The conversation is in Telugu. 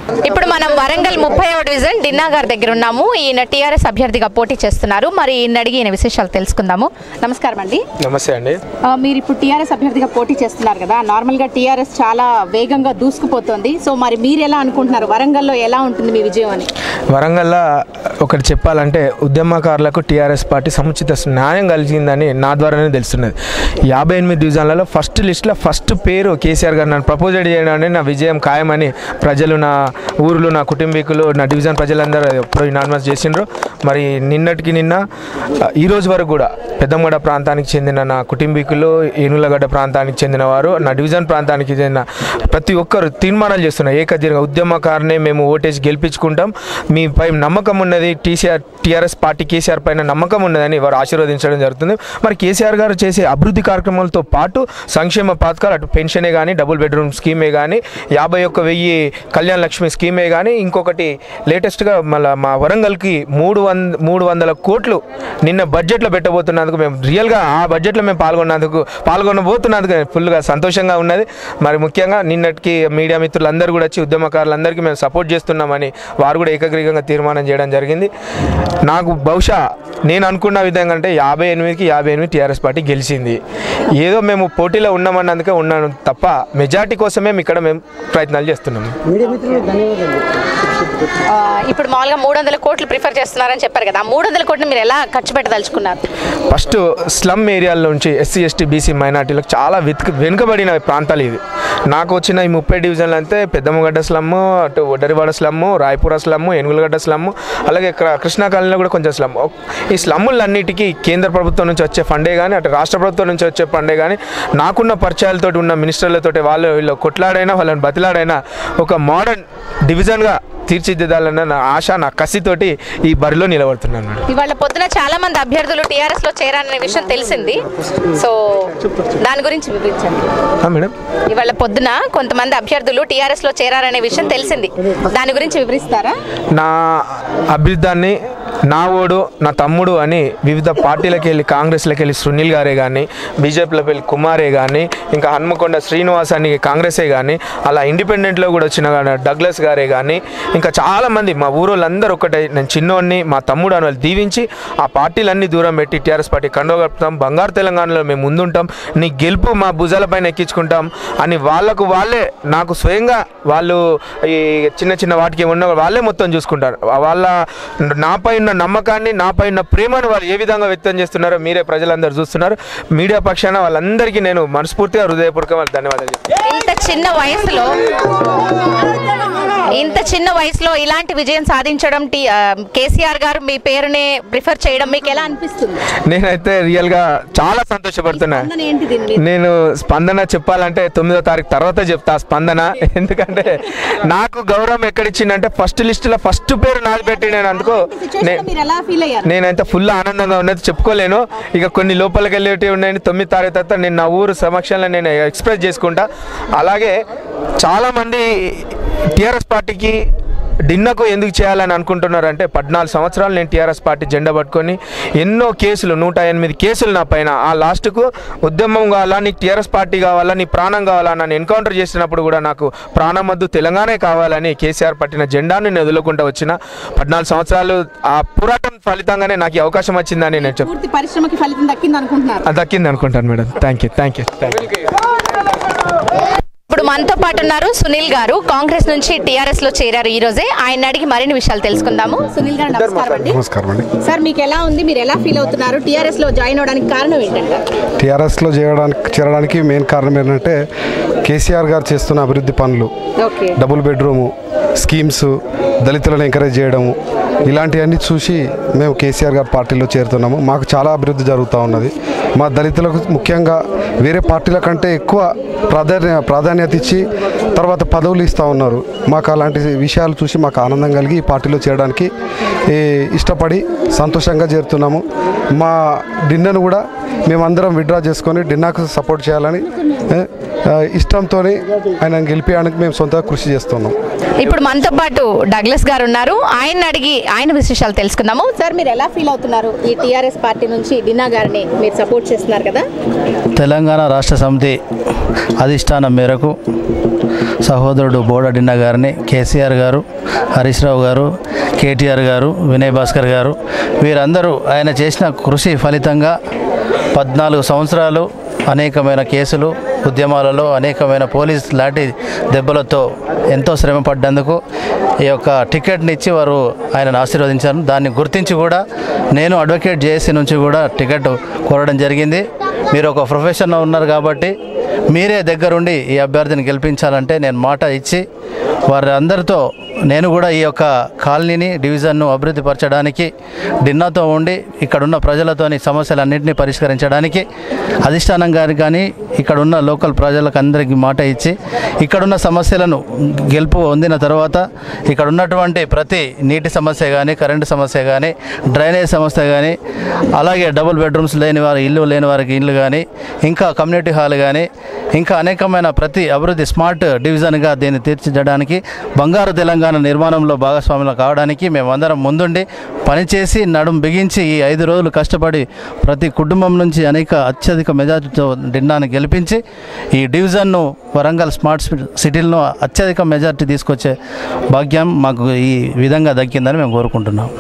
ఇప్పుడు మనం వరంగల్ ముప్పై డివిజన్ డిన్నా గారి దగ్గర ఉన్నాము ఈయన టీఆర్ఎస్ అభ్యర్థిగా పోటీ చేస్తున్నారు మరి ఈయన అడిగి ఈయన విశేషాలు తెలుసుకుందాము నమస్కారం అండి నమస్తే అండి ఆ, మీరు ఇప్పుడు టీఆర్ఎస్ అభ్యర్థిగా పోటీ చేస్తున్నారు కదా నార్మల్గా టీఆర్ఎస్ చాలా వేగంగా దూసుకుపోతుంది సో మరి మీరు ఎలా అనుకుంటున్నారు వరంగల్లో ఎలా ఉంటుంది మీ విజయం అని వరంగల్లో ఒకటి చెప్పాలంటే ఉద్యమకారులకు టీఆర్ఎస్ పార్టీ సముచిత న్యాయం కలిగిందని నా ద్వారానే తెలుస్తున్నది యాభై ఎనిమిది డివిజన్లలో ఫస్ట్ లిస్ట్లో ఫస్ట్ పేరు కేసీఆర్ గారు నన్ను ప్రపోజ్ చేయడం నా విజయం ఖాయమని ప్రజలు నా ఊర్లు నా కుటుంబీకులు నా డివిజన్ ప్రజలందరూ ఎప్పుడో ఇనాన్మస్ చేసిండ్రు మరి నిన్నటికి నిన్న ఆ, ఈ రోజు వరకు కూడా పెద్దమ్మగడ ప్రాంతానికి చెందిన నా కుటుంబీకులు ఏనుగులగడ్డ ప్రాంతానికి చెందిన వారు నా డివిజన్ ప్రాంతానికి చెందిన ప్రతి ఒక్కరు తీర్మానాలు చేస్తున్నారు ఏకదీర్ఘ ఉద్యమకారనే మేము ఓటేసి గెలిపించుకుంటాం మీపై నమ్మకం ఉన్నది టీసీఆర్ టీఆర్ఎస్ పార్టీ కేసీఆర్ పైన నమ్మకం ఉన్నదని వారు ఆశీర్వదించడం జరుగుతుంది మరి కేసీఆర్ గారు చేసే అభివృద్ధి కార్యక్రమాలతో పాటు సంక్షేమ పథకాలు అటు పెన్షనే కానీ డబుల్ బెడ్రూమ్ స్కీమే కానీ యాభై ఒక్క వెయ్యి కళ్యాణ లక్ష్మి స్కీమే కానీ ఇంకొకటి లేటెస్ట్గా మళ్ళీ మా వరంగల్కి మూడు వంద మూడు వందల కోట్లు నిన్న బడ్జెట్లో పెట్టబోతున్నందుకు మేము రియల్గా ఆ బడ్జెట్లో మేము పాల్గొన్నందుకు పాల్గొనబోతున్నందుకు ఫుల్గా సంతోషంగా ఉన్నది మరి ముఖ్యంగా నిన్నటికి మీడియా మిత్రులందరూ కూడా వచ్చి ఉద్యమకారులందరికీ మేము సపోర్ట్ చేస్తున్నామని వారు కూడా ఏకగ్రీవంగా తీర్మానం చేయడం జరిగింది నాకు బహుశా నేను అనుకున్న విధంగా అంటే యాభై ఎనిమిదికి యాభై ఎనిమిది టీఆర్ఎస్ పార్టీ గెలిచింది ఏదో మేము పోటీలో ఉన్నామన్నందుకే ఉన్నాను తప్ప మెజార్టీ కోసమే మేము ఇక్కడ మేము ప్రయత్నాలు చేస్తున్నాము ఆ, ఇప్పుడు మామూలుగా మూడు వందల కోట్లు ప్రిఫర్ చేస్తున్నారని చెప్పారు కదా ఆ మూడు వందల కోట్లు మీరు ఎలా ఖర్చు పెట్టదలుచుకున్నారు ఫస్ట్ స్లమ్ ఏరియాల నుంచి ఎస్సీ ఎస్టీ బీసీ మైనార్టీలకు చాలా వెతుక వెనుకబడిన ప్రాంతాలు ఇది నాకు వచ్చిన ఈ ముప్పై డివిజన్లు అంతే పెద్దమ్మగడ్డ స్లమ్ అటు Oddarivada slum Rayapura slum Enugulagadda slum అలాగే ఇక్కడ కృష్ణా కాలనీలో కూడా కొంచెం స్లమ్ ఈ స్లమ్ములన్నిటికీ కేంద్ర ప్రభుత్వం నుంచి వచ్చే ఫండే కానీ అటు రాష్ట్ర ప్రభుత్వం నుంచి వచ్చే ఫండే కానీ నాకున్న పరిచయాలతోటి ఉన్న మినిస్టర్లతోటి వాళ్ళు వీళ్ళు కొట్లాడైనా వాళ్ళని బతిలాడైనా ఒక మోడర్న్ డివిజన్గా తీర్చిదిద్దాలన్న నా ఆశ నా కసితోటి ఈ బరిలో నిలబడుతున్నాను మేడం ఇవాళ పొద్దున చాలా మంది అభ్యర్థులు టీఆర్ఎస్ లో చేరారనే విషయం తెలిసింది సో దాని గురించి వివరించండి ఆ, మేడం ఇవాళ పొద్దున కొంతమంది అభ్యర్థులు టీఆర్ఎస్ లో చేరారనే విషయం తెలిసింది దాని గురించి వివరిస్తారా నా అభ్యుద్ధాన్ని నా ఓడు నా తమ్ముడు అని వివిధ పార్టీలకు వెళ్ళి కాంగ్రెస్లోకి వెళ్ళి సునీల్ గారే కానీ బీజేపీలోకి వెళ్ళి కుమారే కానీ ఇంకా హన్మకొండ శ్రీనివాస్ అని కాంగ్రెసే కానీ అలా ఇండిపెండెంట్లో కూడా వచ్చిన గా- డగ్లస్ గారే కానీ ఇంకా చాలామంది మా ఊరోళ్ళందరూ ఒకటే నేను చిన్నోడిని మా తమ్ముడు అని వాళ్ళు దీవించి ఆ పార్టీలన్నీ దూరం పెట్టి టీఆర్ఎస్ పార్టీ కండవ కప్పుతాం బంగారు తెలంగాణలో మేము ముందుంటాం నీ గెలుపు మా భుజాలపైన ఎక్కించుకుంటాం అని వాళ్ళకు వాళ్ళే నాకు స్వయంగా వాళ్ళు ఈ చిన్న చిన్న వాటికి ఉన్న వాళ్ళే మొత్తం చూసుకుంటారు వాళ్ళ నాపై ఉన్న నమ్మకాన్ని నాపై ఉన్న ప్రేమను వాళ్ళు ఏ విధంగా వ్యక్తం చేస్తున్నారో మీరే ప్రజలందరూ చూస్తున్నారు మీడియా పక్షాన వాళ్ళందరికీ నేను మనస్ఫూర్తిగా హృదయపూర్వకంగా ధన్యవాదాలు చెప్తాను ఇంత చిన్న వయసులో ఇంత చిన్న వయసులో ఇలాంటి విజయం సాధించడం టీ ఆ, కేసీఆర్ గారు మీ పేరునే ప్రిఫర్ చేయడం మీకు ఎలా అనిపిస్తుంది నేనైతే రియల్గా చాలా సంతోషపడుతున్నా స్పందన ఏంటి దీని మీద? నేను స్పందన చెప్పాలంటే తొమ్మిదో తారీఖు తర్వాత చెప్తా స్పందన ఎందుకంటే నాకు గౌరవం ఎక్కడిచ్చిందంటే ఫస్ట్ లిస్టులో ఫస్ట్ పేరు నాది పెట్టినందుకు Situation నే లో మీరు ఎలా ఫీల్ అయ్యారు నేనైతే ఫుల్ ఆనందంగా ఉన్నది చెప్పుకోలేను ఇక కొన్ని లోపలికి వెళ్ళేటివి ఉన్నాయని తొమ్మిది తారీఖు తర్వాత నేను నా ఊరు సమక్షంలో నేను ఎక్స్ప్రెస్ చేసుకుంటా అలాగే చాలామంది టీఆర్ఎస్ పార్టీకి డిన్నకు ఎందుకు చేయాలని అనుకుంటున్నారంటే పద్నాలుగు సంవత్సరాలు నేను టీఆర్ఎస్ పార్టీ జెండా పట్టుకొని ఎన్నో కేసులు నూట ఎనిమిది కేసులు నా పైన ఆ లాస్ట్కు ఉద్యమం కావాలా నీకు టీఆర్ఎస్ పార్టీ కావాలా నీ ప్రాణం కావాలా నన్ను ఎన్కౌంటర్ చేసినప్పుడు కూడా నాకు ప్రాణం వద్దు తెలంగాణ కావాలని కేసీఆర్ పట్టిన జెండాను నేను వదులుకుంటూ వచ్చిన పద్నాలుగు సంవత్సరాలు ఆ పోరాటం ఫలితంగానే నాకు ఈ అవకాశం వచ్చిందని నేను చెప్ పూర్తి పరిశ్రమకి ఫలితం దక్కింది అనుకుంటున్నారు అది దక్కింది అనుకుంటాను madam thank you thank you thank you ఇప్పుడు మనతో పాటు ఉన్నారు సునీల్ గారు కాంగ్రెస్ నుంచి టీఆర్ఎస్ లో చేరారు ఈ రోజే ఆయన అడిగి మరిన్ని విషయాలు తెలుసుకుందాము సునీల్ గారు నమస్కారం అండి నమస్కారం అండి సార్ మీకు ఎలా ఉంది మీరు ఎలా ఫీల్ అవుతున్నారు టీఆర్ఎస్ లో జాయిన్ అవడానికి కారణం ఏంటంటే టీఆర్ఎస్లో చేయడానికి చేరడానికి మెయిన్ కారణం ఏంటంటే కేసీఆర్ గారు చేస్తున్న అభివృద్ధి పనులు ఓకే డబుల్ బెడ్రూము స్కీమ్స్ దళితులను ఎంకరేజ్ చేయడము ఇలాంటివన్నీ చూసి మేము కేసీఆర్ గారి పార్టీలో చేరుతున్నాము మాకు చాలా అభివృద్ధి జరుగుతూ ఉన్నది మా దళితులకు ముఖ్యంగా వేరే పార్టీల కంటే ఎక్కువ ప్రాధాన్య ప్రాధాన్యత ఇచ్చి తర్వాత పదవులు ఇస్తూ ఉన్నారు మాకు అలాంటి విషయాలు చూసి మాకు ఆనందం కలిగి ఈ పార్టీలో చేరడానికి ఈ, ఇష్టపడి సంతోషంగా చేరుతున్నాము మా డిన్నర్ను కూడా మేమందరం విడ్రా చేసుకొని డిన్నాకు సపోర్ట్ చేయాలని ఇష్టంతో ఆయన గెలిపించడానికి మేము సొంతంగా కృషి చేస్తున్నాం ఇప్పుడు మనతో పాటు డగ్లస్ గారు ఉన్నారు ఆయన అడిగి ఆయన విశేషాలు తెలుసుకుందాము సార్ మీరు ఎలా ఫీల్ అవుతున్నారు ఈ టీఆర్ఎస్ పార్టీ నుంచి డిన్నా గారిని మీరు సపోర్ట్ చేస్తున్నారు కదా తెలంగాణ రాష్ట్ర సమితి అధిష్టానం మేరకు సహోదరుడు బోడడిన్న గారిని కేసీఆర్ గారు హరీష్ రావు గారు కేటీఆర్ గారు వినయ్ భాస్కర్ గారు వీరందరూ ఆయన చేసిన కృషి ఫలితంగా పద్నాలుగు సంవత్సరాలు అనేకమైన కేసులు ఉద్యమాలలో అనేకమైన పోలీస్ లాంటి దెబ్బలతో ఎంతో శ్రమ పడ్డందుకు ఈ యొక్క టికెట్ని ఇచ్చి వారు ఆయనను ఆశీర్వదించారు దాన్ని గుర్తించి కూడా నేను అడ్వకేట్ జేఏసీ నుంచి కూడా టికెట్ కోరడం జరిగింది మీరు ఒక ప్రొఫెషన్లో ఉన్నారు కాబట్టి మీరే దగ్గరుండి ఈ అభ్యర్థిని గెలిపించాలంటే నేను మాట ఇచ్చి వారి అందరితో నేను కూడా ఈ యొక్క కాలనీని డివిజన్ను అభివృద్ధి పరచడానికి డిన్నాతో ఉండి ఇక్కడున్న ప్రజలతోని సమస్యలన్నింటినీ పరిష్కరించడానికి అధిష్టానం గారికి కానీ ఇక్కడున్న లోకల్ ప్రజలకు అందరికీ మాట ఇచ్చి ఇక్కడున్న సమస్యలను గెలుపు పొందిన తర్వాత ఇక్కడ ఉన్నటువంటి ప్రతి నీటి సమస్య కానీ కరెంటు సమస్య కానీ డ్రైనేజ్ సమస్య కానీ అలాగే డబుల్ బెడ్రూమ్స్ లేని వారి ఇల్లు లేని వారికి ఇల్లు కానీ ఇంకా కమ్యూనిటీ హాల్ కానీ ఇంకా అనేకమైన ప్రతి అభివృద్ధి స్మార్ట్ డివిజన్గా దీన్ని తీర్చిదిద్దడానికి బంగారు తెలంగాణ నిర్మాణంలో భాగస్వాములు కావడానికి మేమందరం ముందుండి పనిచేసి నడుం బిగించి ఈ ఐదు రోజులు కష్టపడి ప్రతి కుటుంబం నుంచి అనేక అత్యధిక మెజార్టీతో డిండాన్ని గెలిపించి ఈ డివిజన్ను వరంగల్ స్మార్ట్ సిటీలను అత్యధిక మెజార్టీ తీసుకొచ్చే భాగ్యం మాకు ఈ విధంగా దక్కిందని మేము కోరుకుంటున్నాం